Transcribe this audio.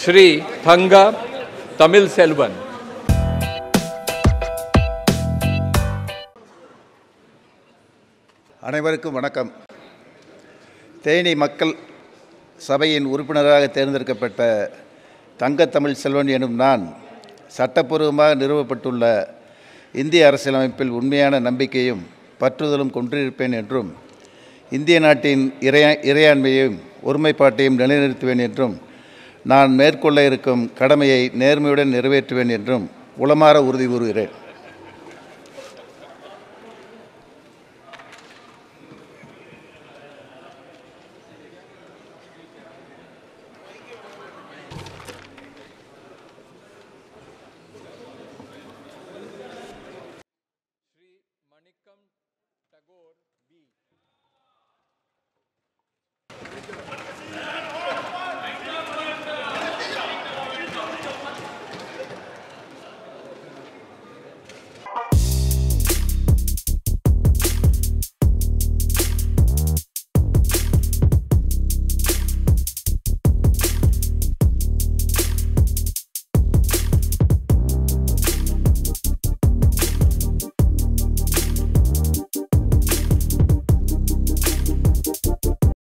Shri Thanga Tamil Selvan. அனைவருக்கும் வணக்கம் தேனி மக்கள் சபையின் உறுப்பினராக தேர்ந்தெடுக்கப்பட்ட தங்கத்தமிழ் செல்வன் எனும் நான் சட்டப்பூர்வமாக நிறுவப்பட்டுள்ள இந்திய அரசியலமைப்பில் உண்மையான நம்பிக்கையும் பற்றுதலும் கொண்டிருப்பேன் என்றும் இந்திய நாட்டின் இறையா இறையாண்மையையும் ஒருமைப்பாட்டையும் நிலைநிறுத்துவேன் என்றும் நான் மேற்கொள்ள இருக்கும் கடமையை நேர்மையுடன் நிறைவேற்றுவேன் என்றும் உளமாற உறுதி கூறுகிறேன்